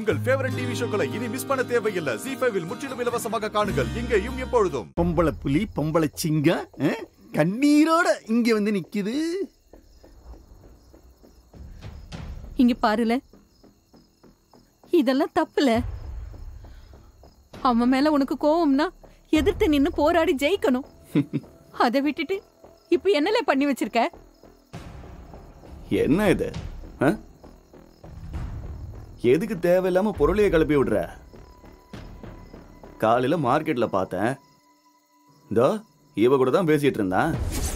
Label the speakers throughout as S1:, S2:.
S1: உங்கள் favourite TV ஷோக்களை இனி miss பண்ண தேவையில்லை ஜி ஃபைவில் முற்றிலும் இலவசமாக காணுங்கள் இங்கேயும் எப்பொழுதும்
S2: பொம்பளை புலி பொம்பளை சிங்கம் ஆ? கண்ணீரோட இங்க வந்து நிக்குது
S3: இங்க பாருல இதெல்லாம் தப்புல அவன் மேல உனக்கு கோவம்னா எதிர்த்து நின்னு போராடி ஜெயிக்கணும் அதை விட்டுட்டு இப்ப என்னல பண்ணி வச்சிருக்க
S4: என்ன இது ஆ? எதுக்கு தேவையில்லாம பொருளையை கிளப்பி விடுற காலையில மார்க்கெட்ல பார்த்தேன் இதோ இவ கூட தான் பேசிட்டு இருந்தான்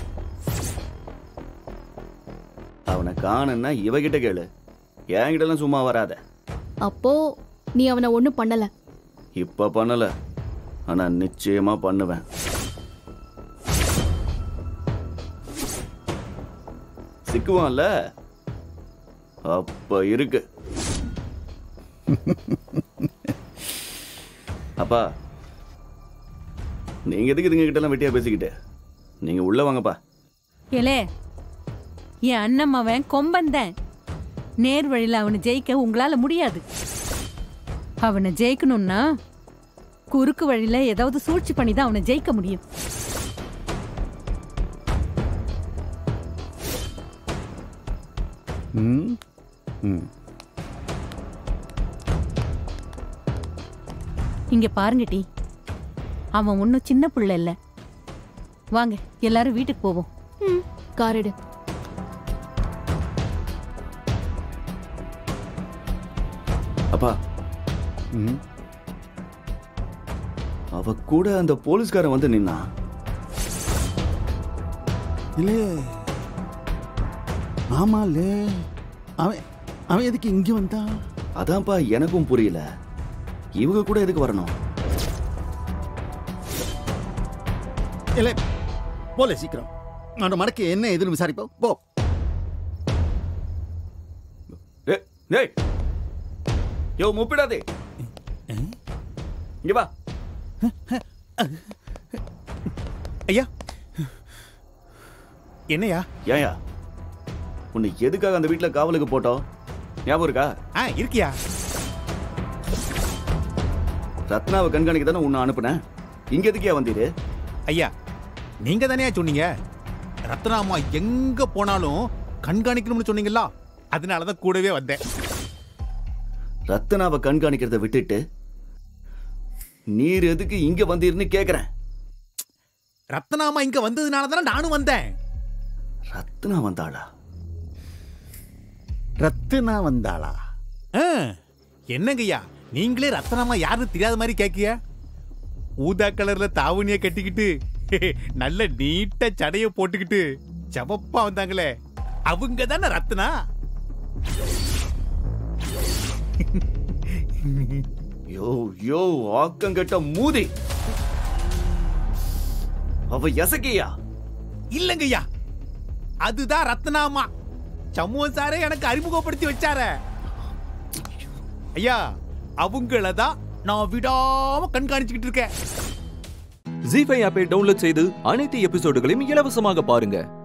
S4: அவனை காணுன்னா இவகிட்ட கேளு என்கிட்ட எல்லாம் சும்மா வராத
S5: அப்போ நீ அவனை ஒன்றும் பண்ணல
S4: இப்ப பண்ணல ஆனா நிச்சயமா பண்ணுவேன் சிக்குவான்ல அப்ப இருக்கு அப்பா நீங்க எதுக்கு இதுங்க கிட்ட எல்லாம் வெட்டியா பேசிக்கிட்டு நீங்க உள்ள வாங்கப்பா
S3: ஏலே என் அண்ணன் அவன் கொம்பந்தேன் நேர் வழியில அவனை ஜெயிக்க உங்களால முடியாது அவனை ஜெயிக்கணும்னா குறுக்கு வழியில ஏதாவது சூழ்ச்சி பண்ணி தான் அவனை ஜெயிக்க முடியும்
S2: ம் ம்
S3: இங்க பாருங்க டி அவன் ஒன்றும் சின்ன பிள்ளை இல்ல வாங்க எல்லாரும் வீட்டுக்கு போவோம்
S5: ம் காரிடு
S4: அப்பா
S2: ம்
S4: அவ கூட அந்த போலீஸ்காரன் வந்து நின்னா
S2: இல்லே ஆமால அவன் அவன் எதுக்கு இங்க வந்தான்
S4: அதான்ப்பா எனக்கும் புரியல இவங்க கூட எதுக்கு வரணும்
S2: இல்ல போல சீக்கிரம் அவனோட மடக்கு என்ன எதுன்னு விசாரிப்போம் போ
S4: ஏய், டேய் யோ முப்பிடாதே இங்க வா
S6: ஐயா என்னையா
S4: ஏயா உன்னை எதுக்காக அந்த வீட்ல காவலுக்கு போட்டோம் ஞாபகம் இருக்கா
S6: ஆ இருக்கியா
S4: ரத்னாவை கண்காணிக்க தானே உன்னை அனுப்புனேன் இங்க எதுக்கியா வந்தீரு
S6: ஐயா நீங்க தானே சொன்னீங்க ரத்னாமா எங்க போனாலும் கண்காணிக்கணும்னு சொன்னீங்களா அதனாலதான் கூடவே வந்தேன்
S4: ரத்னாவை கண்காணிக்கிறத விட்டுட்டு நீர் எதுக்கு இங்க வந்தீர்னு கேக்குறேன்
S6: ரத்னாமா இங்க வந்ததுனால தானே நானும் வந்தேன்
S4: ரத்னா வந்தாளா
S2: ரத்தினா வந்தாளா
S6: ஆ, என்னங்கய்யா நீங்களே ரத்னாமா யாருன்னு தெரியாத மாதிரி கேக்கிய ஊதா கலர்ல தாவணிய கட்டிக்கிட்டு நல்ல நீட்ட சடைய போட்டுக்கிட்டு செவப்பா வந்தாங்களே அவங்க தானே ரத்னா
S4: யோ யோ ஆக்கங்கட்ட மூதி அவ எசக்கியா
S6: இல்லங்கய்யா அதுதான் ரத்னாமா சமூக சாரே எனக்கு அறிமுகப்படுத்தி வச்சாரே ஐயா அவங்கள தான் நான் விடாம கண்காணிச்சுக்கிட்டு இருக்கேன்
S7: ஜி ஃபைவ் ஆப்பை டவுன்லோட் செய்து அனைத்து எபிசோடுகளையும் இலவசமாக பாருங்க